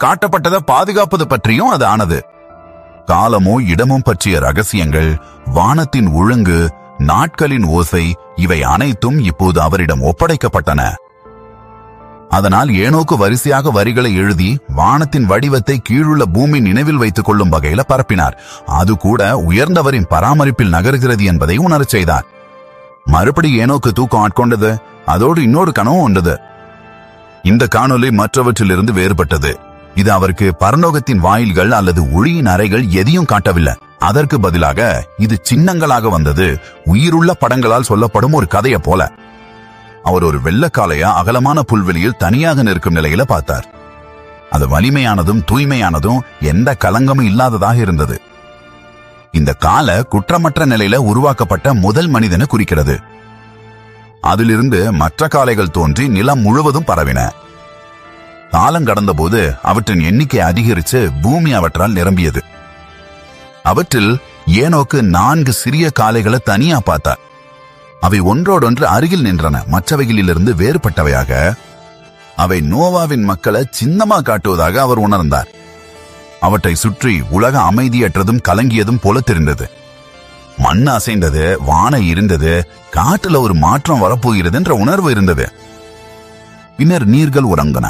காட்டப்பட்டதை பாதுகாப்பது பற்றியும் அது ஆனது காலமும் இடமும் பற்றிய ரகசியங்கள் வானத்தின் ஒழுங்கு நாட்களின் ஓசை இவை அனைத்தும் இப்போது அவரிடம் ஒப்படைக்கப்பட்டன அதனால் ஏனோக்கு வரிசையாக வரிகளை எழுதி வானத்தின் வடிவத்தை கீழுள்ள பூமி நினைவில் வைத்துக் கொள்ளும் வகையில பரப்பினார் அது கூட உயர்ந்தவரின் பராமரிப்பில் நகருகிறது என்பதை உணரச் செய்தார் மறுபடி ஏனோக்கு தூக்கம் ஆட்கொண்டது அதோடு இன்னொரு கனவும் உண்டது இந்த காணொளி மற்றவற்றிலிருந்து வேறுபட்டது இது அவருக்கு பரலோகத்தின் வாயில்கள் அல்லது ஒளியின் அறைகள் எதையும் காட்டவில்லை அதற்கு பதிலாக இது சின்னங்களாக வந்தது உயிருள்ள படங்களால் சொல்லப்படும் ஒரு கதையை போல அவர் ஒரு வெள்ளக்காலையா அகலமான புல்வெளியில் தனியாக நிற்கும் நிலையில பார்த்தார் அது வலிமையானதும் தூய்மையானதும் எந்த கலங்கமும் இல்லாததாக இருந்தது இந்த கால குற்றமற்ற நிலையில உருவாக்கப்பட்ட முதல் மனிதனை குறிக்கிறது அதிலிருந்து மற்ற காளைகள் தோன்றி நிலம் முழுவதும் பரவின காலம் கடந்தபோது அவற்றின் எண்ணிக்கை அதிகரித்து பூமி அவற்றால் நிரம்பியது அவற்றில் ஏனோக்கு நான்கு சிறிய காளைகளை தனியா பார்த்தார் அவை ஒன்றோடொன்று அருகில் நின்றன மற்றவைகளிலிருந்து வேறுபட்டவையாக அவை நோவாவின் மக்களை சின்னமா காட்டுவதாக அவர் உணர்ந்தார் அவற்றை சுற்றி உலக அமைதியற்றதும் கலங்கியதும் போல தெரிந்தது மண் அசைந்தது வானை இருந்தது காட்டுல ஒரு மாற்றம் வரப்போகிறது என்ற உணர்வு இருந்தது பின்னர் நீர்கள் உறங்கின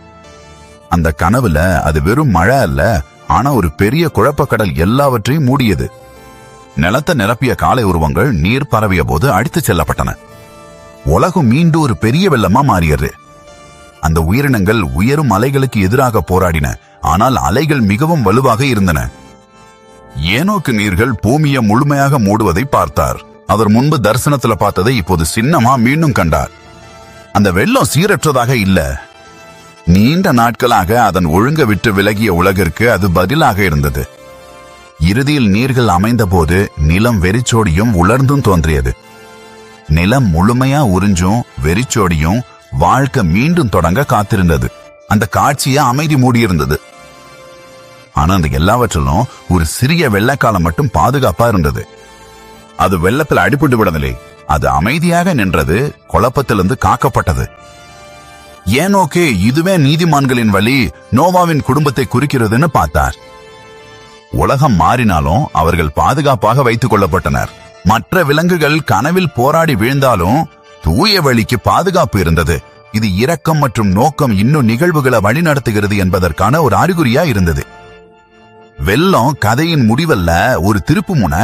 அந்த கனவுல அது வெறும் மழை அல்ல ஆனா ஒரு பெரிய குழப்பக்கடல் எல்லாவற்றையும் மூடியது நிலத்தை நிரப்பிய காலை உருவங்கள் நீர் பரவிய போது அடித்துச் செல்லப்பட்டன உலகம் மீண்டும் ஒரு பெரிய வெள்ளமா மாறியது அந்த உயிரினங்கள் உயரும் அலைகளுக்கு எதிராக போராடின ஆனால் அலைகள் மிகவும் வலுவாக இருந்தன ஏனோக்கு நீர்கள் பூமியை முழுமையாக மூடுவதை பார்த்தார் அவர் முன்பு தரிசனத்துல பார்த்ததை இப்போது சின்னமா மீண்டும் கண்டார் அந்த வெள்ளம் சீரற்றதாக இல்ல நீண்ட நாட்களாக அதன் ஒழுங்க விட்டு விலகிய உலகிற்கு அது பதிலாக இருந்தது இறுதியில் நீர்கள் அமைந்தபோது நிலம் வெறிச்சோடியும் உலர்ந்தும் தோன்றியது நிலம் முழுமையா உறிஞ்சும் வெறிச்சோடியும் வாழ்க்கை மீண்டும் தொடங்க காத்திருந்தது அந்த காட்சியை அமைதி மூடியிருந்தது ஆனா அந்த எல்லாவற்றிலும் ஒரு சிறிய வெள்ளக்காலம் மட்டும் பாதுகாப்பா இருந்தது அது வெள்ளத்தில் அடிபட்டு விடவில்லை அது அமைதியாக நின்றது குழப்பத்திலிருந்து காக்கப்பட்டது ஏனோக்கே இதுவே நீதிமான்களின் வழி நோவாவின் குடும்பத்தை குறிக்கிறதுன்னு பார்த்தார் உலகம் மாறினாலும் அவர்கள் பாதுகாப்பாக வைத்துக் கொள்ளப்பட்டனர் மற்ற விலங்குகள் கனவில் போராடி வீழ்ந்தாலும் தூய வழிக்கு பாதுகாப்பு இருந்தது இது இரக்கம் மற்றும் நோக்கம் இன்னும் நிகழ்வுகளை வழிநடத்துகிறது என்பதற்கான ஒரு அறிகுறியா இருந்தது வெள்ளம் கதையின் முடிவல்ல ஒரு திருப்பு முனை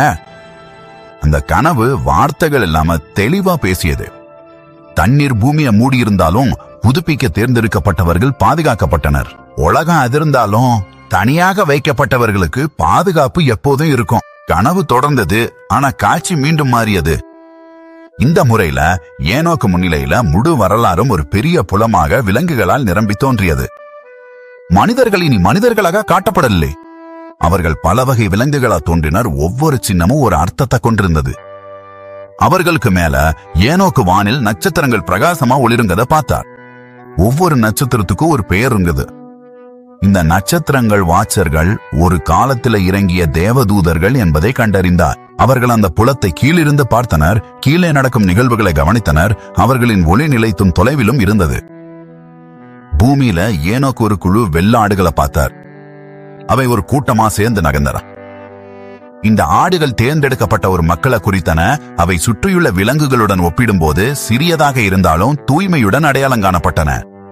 அந்த கனவு வார்த்தைகள் இல்லாம தெளிவா பேசியது தண்ணீர் பூமியை மூடியிருந்தாலும் புதுப்பிக்க தேர்ந்தெடுக்கப்பட்டவர்கள் பாதுகாக்கப்பட்டனர் உலகம் அதிர்ந்தாலும் தனியாக வைக்கப்பட்டவர்களுக்கு பாதுகாப்பு எப்போதும் இருக்கும் கனவு தொடர்ந்தது ஆனா காட்சி மீண்டும் மாறியது இந்த முறையில ஏனோக்கு முன்னிலையில முழு வரலாறும் ஒரு பெரிய புலமாக விலங்குகளால் நிரம்பி தோன்றியது மனிதர்கள் இனி மனிதர்களாக காட்டப்படவில்லை அவர்கள் பல வகை விலங்குகளா தோன்றினர் ஒவ்வொரு சின்னமும் ஒரு அர்த்தத்தை கொண்டிருந்தது அவர்களுக்கு மேல ஏனோக்கு வானில் நட்சத்திரங்கள் பிரகாசமா ஒளிருங்கத பார்த்தார் ஒவ்வொரு நட்சத்திரத்துக்கும் ஒரு பெயர் இருந்தது இந்த நட்சத்திரங்கள் வாட்சர்கள் ஒரு காலத்துல இறங்கிய தேவதூதர்கள் என்பதை கண்டறிந்தார் அவர்கள் அந்த புலத்தை கீழிருந்து பார்த்தனர் கீழே நடக்கும் நிகழ்வுகளை கவனித்தனர் அவர்களின் ஒளி நிலைத்தும் தொலைவிலும் இருந்தது பூமியில ஏனோக்கு ஒரு குழு வெள்ள ஆடுகளை பார்த்தார் அவை ஒரு கூட்டமா சேர்ந்து நகர்ந்தன இந்த ஆடுகள் தேர்ந்தெடுக்கப்பட்ட ஒரு மக்களை குறித்தன அவை சுற்றியுள்ள விலங்குகளுடன் ஒப்பிடும்போது சிறியதாக இருந்தாலும் தூய்மையுடன் அடையாளம் காணப்பட்டன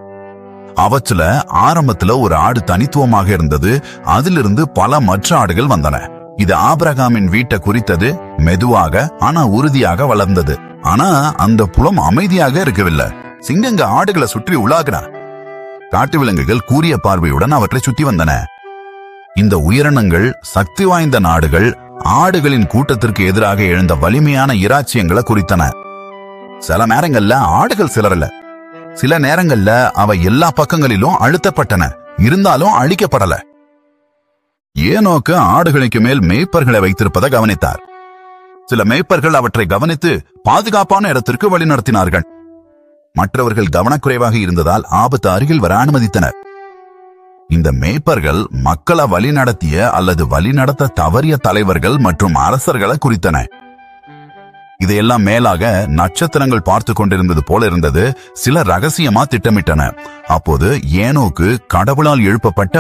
அவற்றுல ஆரம்பத்துல ஒரு ஆடு தனித்துவமாக இருந்தது அதிலிருந்து பல மற்ற ஆடுகள் வந்தன இது ஆபிரகாமின் வீட்டை குறித்தது மெதுவாக ஆனா உறுதியாக வளர்ந்தது ஆனா அந்த புலம் அமைதியாக இருக்கவில்லை சிங்கங்க ஆடுகளை சுற்றி உலாகின காட்டு விலங்குகள் கூரிய பார்வையுடன் அவற்றை சுத்தி வந்தன இந்த உயிரினங்கள் சக்தி வாய்ந்த நாடுகள் ஆடுகளின் கூட்டத்திற்கு எதிராக எழுந்த வலிமையான இராச்சியங்களை குறித்தன சில நேரங்கள்ல ஆடுகள் சிலரல சில நேரங்கள்ல அவை எல்லா பக்கங்களிலும் அழுத்தப்பட்டன இருந்தாலும் அழிக்கப்படல ஏனோக்கு ஆடுகளுக்கு மேல் மேய்ப்பர்களை வைத்திருப்பதை கவனித்தார் சில மேய்ப்பர்கள் அவற்றை கவனித்து பாதுகாப்பான இடத்திற்கு வழிநடத்தினார்கள் மற்றவர்கள் கவனக்குறைவாக இருந்ததால் ஆபத்து அருகில் வர அனுமதித்தனர் இந்த மேய்ப்பர்கள் மக்களை வழிநடத்திய அல்லது வழிநடத்த தவறிய தலைவர்கள் மற்றும் அரசர்களை குறித்தன இதையெல்லாம் மேலாக நட்சத்திரங்கள் பார்த்து கொண்டிருந்தது போல இருந்தது சில ரகசியமா திட்டமிட்டன அப்போது ஏனோக்கு கடவுளால் எழுப்பப்பட்ட